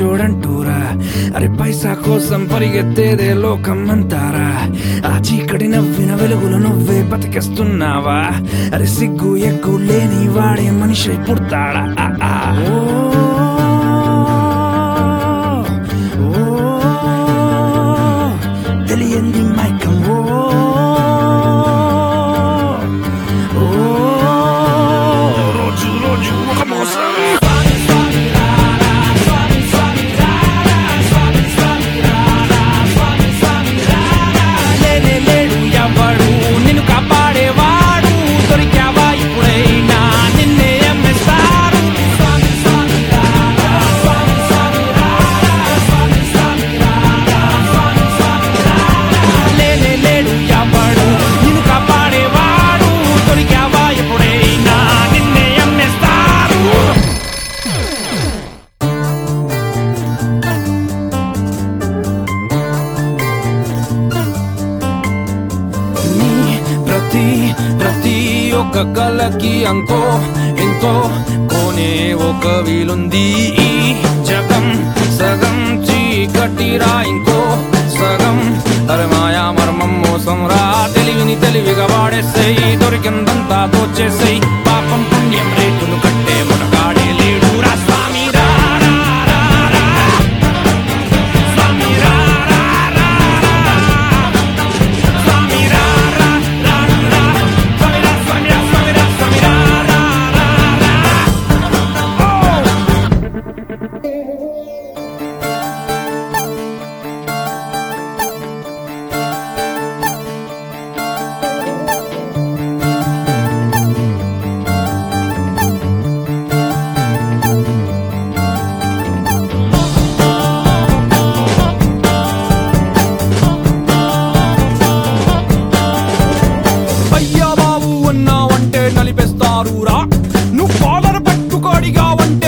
పిచ్చోడంటూరా అరే పైసా కోసం పరిగెత్తేదే లోకం అంతారా ఆ చీకటి నవ్విన వెలుగులు నువ్వే బతికేస్తున్నావా అరే సిగ్గు ఎగ్గు లేని వాడే మనిషి పుడతాడా ఆ, ఆ. ఓ, ఓ, తెలియంది మైకం ఓ ఓ, రోజు రోజు ఒక మోసం లేనే లేడు ఎవడు నిన్ను కాపాడేవాడు దొరికావా ఇప్పుడైనా నిన్నే అమ్మేస్తారు లేనే లేడు ఎవడు నిన్ను కాపాడేవాడు దొరికావా ఎప్పుడైనా నిన్నే అమ్మేస్తారు నీ ప్రతి ప్రతి ఒక్క కలకి అంతో ఎంతో కోనే ఒక వీలుంది ఈ జగం సగం చీకటిరా ఇంకో సగం అరే మాయా మర్మం మోసం రా తెలివిని తెలివిగా వాడేసేయి దొరికిందంతా దోచేసేయి పాపం పుణ్యం రేటును కట్టే మునగాడే లేడు రా స్వామి రా రా, రా, రా. స్వామి రా, రా, రా, రా. స్వామి రా, రా, రా, రా. స్వామి రా, స్వామి రా, స్వామి రా, స్వామి రా, రా, రా, రా. ఓ! అయ్యా బాబు అన్నావంటే నలిపేస్తారు రా నువ్వు కాలర్ పట్టుకోడిగా వంట